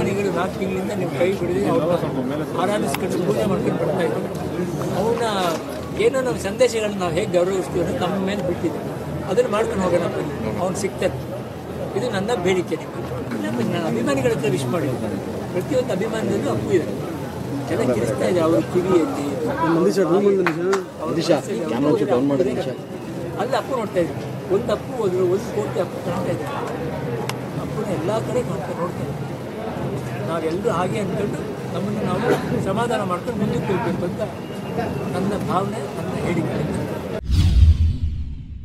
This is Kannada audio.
ಅಭಿಮಾನಿಗಳು ನಾಲ್ಕು ತಿಂಗಳಿಂದ ನೀವು ಕೈ ಬಿಡದೆ ಅವ್ರನ್ನ ಆರಾಧಿಸ್ಕೊಂಡು ಪೂಜೆ ಮಾಡ್ಕೊಂಡು ಬರ್ತಾ ಇದ್ದಾರೆ ಅವನ್ನ ಏನೋ ನಮ್ಮ ಸಂದೇಶಗಳನ್ನ ನಾವು ಹೇಗೆ ಗೌರವಿಸ್ತೀವಿ ಅನ್ನೋದು ನಮ್ಮ ಮೇಲೆ ಬಿಟ್ಟಿದೆ ಅದನ್ನು ಮಾಡ್ಕೊಂಡು ಹೋಗೋಣ ಬನ್ನಿ ಅವ್ನು ಸಿಗ್ತಾನೆ ಇದು ನನ್ನ ಬೇಡಿಕೆ ನಿಮಗೆ ನಾನು ಅಭಿಮಾನಿಗಳ ಹತ್ರ ವಿಶ್ ಮಾಡಿದ್ದೀನಿ ಪ್ರತಿಯೊಂದು ಅಭಿಮಾನದಲ್ಲೂ ಅಪ್ಪು ಇದೆ ಚೆನ್ನಾಗಿ ಕಿರಿಸ್ತಾ ಇದೆ ಅವ್ರ ಕಿವಿಯಲ್ಲಿ ಅವ್ರ ಮನಸ್ಸಲ್ಲಿ ಅವ್ರ ಅಲ್ಲಿ ಅಪ್ಪು ನೋಡ್ತಾ ಇದ್ರು ಒಂದು ಅಪ್ಪು ಹೋದ್ರು ಒಂದು ಕೋಟಿ ಅಪ್ಪು ಕಾಣ್ತಾ ಇದ್ದಾರೆ ಅಪ್ಪನ ಎಲ್ಲ ಕಡೆ ಕಾಣ್ತಾ ನೋಡ್ತಾ ಇದ್ದಾರೆ ನಾವೆಲ್ಲರೂ ಹಾಗೆ ಅಂದ್ಕೊಂಡು ನಮ್ಮನ್ನು ನಾವು ಸಮಾಧಾನ ಮಾಡ್ಕೊಂಡು ಮುಂದಕ್ಕೆ ಹೋಗ್ಬೇಕು ಅಂತ ನನ್ನ ಭಾವನೆ ನನ್ನ ಹೇಳಿಕೆ